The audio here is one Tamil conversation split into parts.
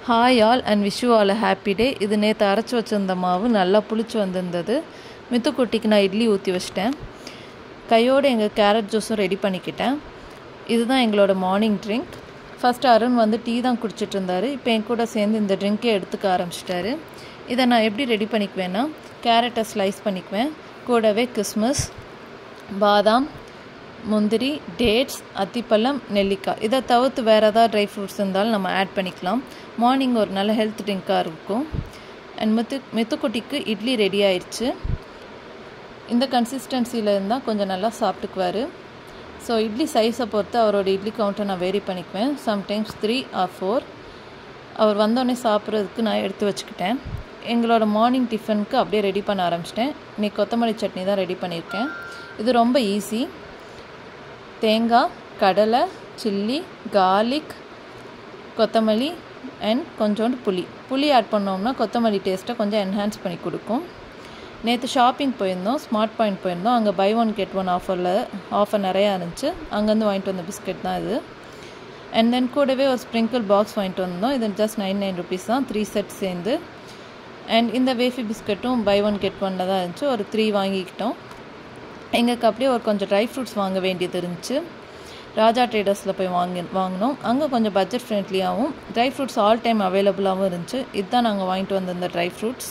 hi all and wish all a happy day இது நேற்று அரைச்சி வச்சிருந்த மாவு நல்லா புளிச்சு வந்திருந்தது மித்துக்குட்டிக்கு நான் இட்லி ஊற்றி வச்சிட்டேன் கையோடு எங்கள் கேரட் ஜூஸும் ரெடி பண்ணிக்கிட்டேன் இதுதான் எங்களோட மார்னிங் ட்ரிங்க் ஃபஸ்ட்டு அருண் வந்து டீ தான் குடிச்சிட்டு இருந்தார் இப்போ என் கூட சேர்ந்து இந்த ட்ரிங்க்கே எடுத்துக்க ஆரம்பிச்சிட்டாரு இதை நான் எப்படி ரெடி பண்ணிக்குவேன்னா கேரட்டை ஸ்லைஸ் பண்ணிக்குவேன் கூடவே கிஸ்மிஸ் பாதாம் முந்திரி டேட்ஸ் அத்திப்பழம் நெல்லிக்காய் இதை தவிர்த்து வேறு ஏதாவது ட்ரை ஃப்ரூட்ஸ் இருந்தாலும் நம்ம ஆட் பண்ணிக்கலாம் மார்னிங் ஒரு நல்ல ஹெல்த் ட்ரிங்காக இருக்கும் அண்ட் மித்து மித்துக்குட்டிக்கு இட்லி ரெடி ஆயிடுச்சு இந்த கன்சிஸ்டன்சியில் இருந்தால் கொஞ்சம் நல்லா சாப்பிட்டுக்குவார் ஸோ இட்லி சைஸை பொறுத்து அவரோட இட்லி கவுண்ட்டை நான் வேரி பண்ணிக்குவேன் சம்டைம்ஸ் த்ரீ ஆர் ஃபோர் அவர் வந்தோடனே சாப்பிட்றதுக்கு நான் எடுத்து வச்சுக்கிட்டேன் எங்களோட மார்னிங் டிஃபனுக்கு அப்படியே ரெடி பண்ண ஆரம்பிச்சிட்டேன் இன்றைக்கி கொத்தமல்லி சட்னி தான் ரெடி பண்ணியிருக்கேன் இது ரொம்ப ஈஸி தேங்காய் கடலை சில்லி கார்லிக் கொத்தமல்லி அண்ட் கொஞ்சோண்டு புளி புளி ஆட் பண்ணோம்னா கொத்தமல்லி டேஸ்ட்டை கொஞ்சம் என்ஹான்ஸ் பண்ணி கொடுக்கும் நேற்று ஷாப்பிங் போயிருந்தோம் ஸ்மார்ட் பாயிண்ட் போயிருந்தோம் அங்கே பை ஒன் கெட் ஒன் ஆஃபரில் ஆஃபர் நிறையா இருந்துச்சு அங்கேருந்து வாங்கிட்டு வந்த பிஸ்கெட் தான் இது அண்ட் தென் கூடவே ஒரு ஸ்ப்ரிங்கிள் பாக்ஸ் வாங்கிட்டு வந்தோம் இது ஜஸ்ட் நைன் நைன் ருபீஸ் தான் த்ரீ செட் சேர்ந்து அண்ட் இந்த வேஃபி பிஸ்கட்டும் பை ஒன் கெட் ஒனில் தான் இருந்துச்சு ஒரு த்ரீ வாங்கிக்கிட்டோம் எங்களுக்கு அப்படியே ஒரு கொஞ்சம் ட்ரை ஃப்ரூட்ஸ் வாங்க வேண்டியது இருந்துச்சு ராஜா ட்ரேடர்ஸில் போய் வாங்கி வாங்கினோம் அங்கே கொஞ்சம் பட்ஜெட் ஃப்ரெண்ட்லியாகவும் ட்ரை ஃப்ரூட்ஸ் ஆல் டைம் அவைலபிளாகவும் இருந்துச்சு இதுதான் நாங்கள் வாங்கிட்டு வந்திருந்த ட்ரை ஃப்ரூட்ஸ்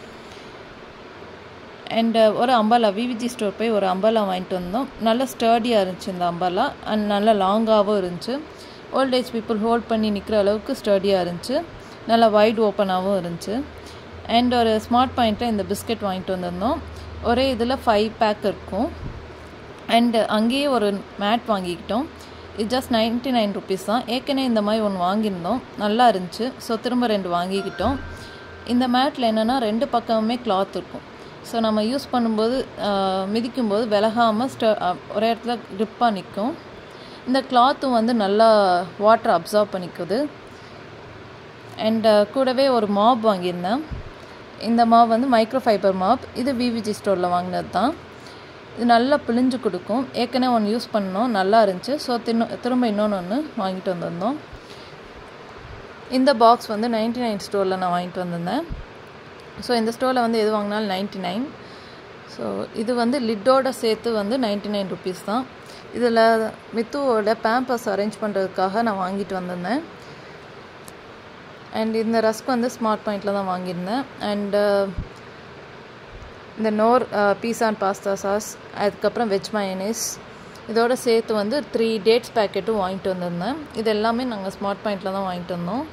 அண்ட் ஒரு அம்பாலா விவிஜி ஸ்டோர் போய் ஒரு அம்பாலா வாங்கிட்டு வந்தோம் நல்ல ஸ்டர்டியாக இருந்துச்சு இந்த அம்பாலா அண்ட் நல்ல லாங்காகவும் இருந்துச்சு ஓல்ட் ஏஜ் பீப்புள் ஹோல்ட் பண்ணி நிற்கிற அளவுக்கு ஸ்டர்டியாக இருந்துச்சு நல்லா வைட் ஓப்பனாகவும் இருந்துச்சு அண்ட் ஒரு ஸ்மார்ட் பாயிண்ட்டில் இந்த பிஸ்கெட் வாங்கிட்டு வந்திருந்தோம் ஒரே இதில் ஃபைவ் பேக் இருக்கும் அண்டு அங்கேயே ஒரு மேட் வாங்கிக்கிட்டோம் இது ஜஸ்ட் நைன்ட்டி நைன் ருபீஸ் தான் ஏற்கனவே இந்த மாதிரி ஒன்று வாங்கியிருந்தோம் நல்லா இருந்துச்சு ஸோ திரும்ப ரெண்டு வாங்கிக்கிட்டோம் இந்த மேட்டில் என்னென்னா ரெண்டு பக்கமுமே கிளாத் இருக்கும் ஸோ நம்ம யூஸ் பண்ணும்போது மிதிக்கும்போது விலகாமல் ஸ்ட ஒரே இடத்துல க்ரிப்பாக நிற்கும் இந்த கிளாத்தும் வந்து நல்லா வாட்டர் அப்சர்வ் பண்ணிக்குது அண்ட் கூடவே ஒரு மாப் வாங்கியிருந்தேன் இந்த மாப் வந்து மைக்ரோ ஃபைபர் மாப் இது விவிஜி ஸ்டோரில் வாங்கினது தான் இது நல்லா பிழிஞ்சு கொடுக்கும் ஏற்கனவே ஒன்று யூஸ் பண்ணோம் நல்லா இருந்துச்சு ஸோ தின்னு திரும்ப இன்னொன்று ஒன்று வாங்கிட்டு வந்திருந்தோம் இந்த பாக்ஸ் வந்து நைன்டி நைன் ஸ்டோரில் நான் வாங்கிட்டு வந்திருந்தேன் ஸோ இந்த ஸ்டோரில் வந்து எது வாங்கினாலும் நைன்ட்டி நைன் ஸோ இது வந்து லிட்டோட சேர்த்து வந்து நைன்ட்டி நைன் ருபீஸ் தான் இதில் மித்துவோட பேம்பர்ஸ் அரேஞ்ச் பண்ணுறதுக்காக நான் வாங்கிட்டு வந்திருந்தேன் அண்ட் இந்த ரஸ்க் வந்து ஸ்மார்ட் பாயிண்டில் தான் வாங்கியிருந்தேன் அண்டு இந்த Knorr pizza and pasta sauce அதுக்கப்புறம் வெஜ் மயனீஸ் இதோட சேர்த்து வந்து த்ரீ டேட்ஸ் பேக்கெட்டும் வாங்கிட்டு வந்திருந்தேன் இது எல்லாமே நாங்கள் ஸ்மார்ட் பாயிண்டில் தான் வாங்கிட்டு வந்தோம்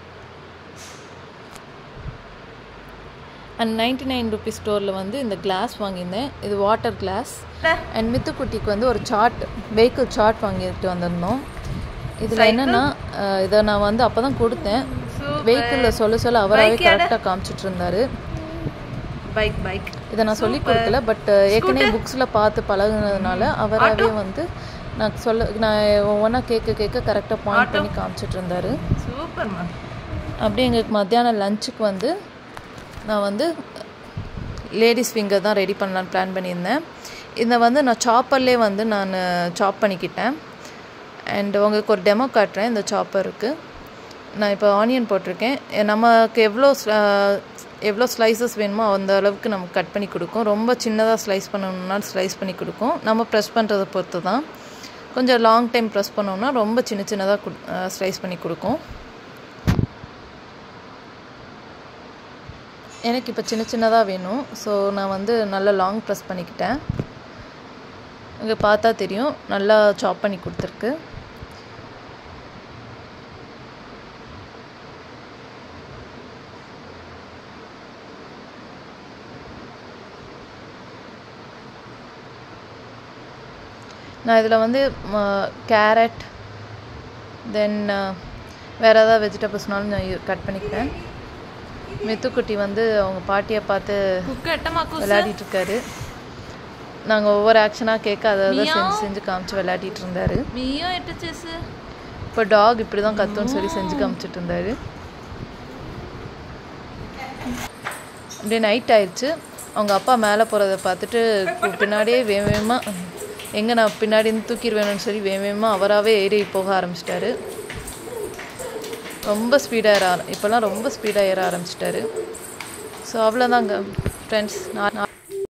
அண்ட் நைன்டி நைன் ருபீஸ் ஸ்டோரில் வந்து இந்த கிளாஸ் வாங்கியிருந்தேன் இது வாட்டர் கிளாஸ் அண்ட் மித்துக்குட்டிக்கு வந்து ஒரு சார்ட் வெஹிக்கிள் சார்ட் வாங்கிட்டு வந்திருந்தோம் இதில் என்னென்னா இதை நான் வந்து அப்போ தான் கொடுத்தேன் வெஹிக்கிளில் சொல்ல சொல்ல அவராகவே கரெக்டாக காமிச்சிட்டு இருந்தார் பைக் பைக் இதை நான் சொல்லி கொடுக்கல பட் ஏற்கனவே புக்ஸில் பார்த்து பழகுனதுனால அவராகவே வந்து நான் சொல்ல நான் ஒவ்வொன்றா கேட்க கேட்க கரெக்டாக பாயிண்ட் பண்ணி காமிச்சிட்டு இருந்தார் சூப்பர்மா அப்படியே எங்களுக்கு மத்தியானம் லஞ்சுக்கு வந்து நான் வந்து லேடிஸ் ஃபிங்கர் தான் ரெடி பண்ணலான்னு பிளான் பண்ணியிருந்தேன் இதை வந்து நான் சாப்பர்லேயே வந்து நான் சாப் பண்ணிக்கிட்டேன் அண்ட் உங்களுக்கு ஒரு டெமோ காட்டுறேன் இந்த சாப்பருக்கு நான் இப்போ ஆனியன் போட்டிருக்கேன் நமக்கு எவ்வளோ எவ்வளோ ஸ்லைசஸ் வேணுமோ அந்த அளவுக்கு நமக்கு கட் பண்ணி கொடுக்கும் ரொம்ப சின்னதாக ஸ்லைஸ் பண்ணணும்னா ஸ்லைஸ் பண்ணி கொடுக்கும் நம்ம ப்ரெஸ் பண்ணுறதை பொறுத்து தான் கொஞ்சம் லாங் டைம் ப்ரெஸ் பண்ணோம்னா ரொம்ப சின்ன சின்னதாக ஸ்லைஸ் பண்ணி கொடுக்கும் எனக்கு இப்போ சின்ன சின்னதாக வேணும் ஸோ நான் வந்து நல்லா லாங் ப்ரெஸ் பண்ணிக்கிட்டேன் இங்கே பார்த்தா தெரியும் நல்லா சாப் பண்ணி கொடுத்துருக்கு நான் இதில் வந்து கேரட் தென் வேறு ஏதாவது வெஜிடபிள்ஸ்னாலும் நான் கட் பண்ணிக்கிறேன் மெத்துக்குட்டி வந்து அவங்க பாட்டியை பார்த்து விளையாடிட்டு இருக்காரு நாங்கள் ஒவ்வொரு ஆக்ஷனாக கேட்க அதை தான் செஞ்சு செஞ்சு காமிச்சு விளையாடிட்டு இருந்தாரு நீயும் எட்டு செஸ் இப்போ டாக் இப்படி தான் கத்துன்னு சொல்லி செஞ்சு காமிச்சிட்டு இருந்தாரு அப்படியே நைட் ஆயிடுச்சு அவங்க அப்பா மேலே போகிறத பார்த்துட்டு பின்னாடியே வேக வேகமாக எங்கே நான் பின்னாடி இருந்து தூக்கிடுவேணும்னு சொல்லி வேக வேகமாக அவராகவே ஏறி போக ஆரம்பிச்சிட்டாரு ரொம்ப ஸ்பீடாக ஏற ஆர இப்போல்லாம் ரொம்ப ஸ்பீடாக ஏற ஆரம்பிச்சிட்டாரு ஸோ அவ்வளோதாங்க ஃப்ரெண்ட்ஸ் நான் நான்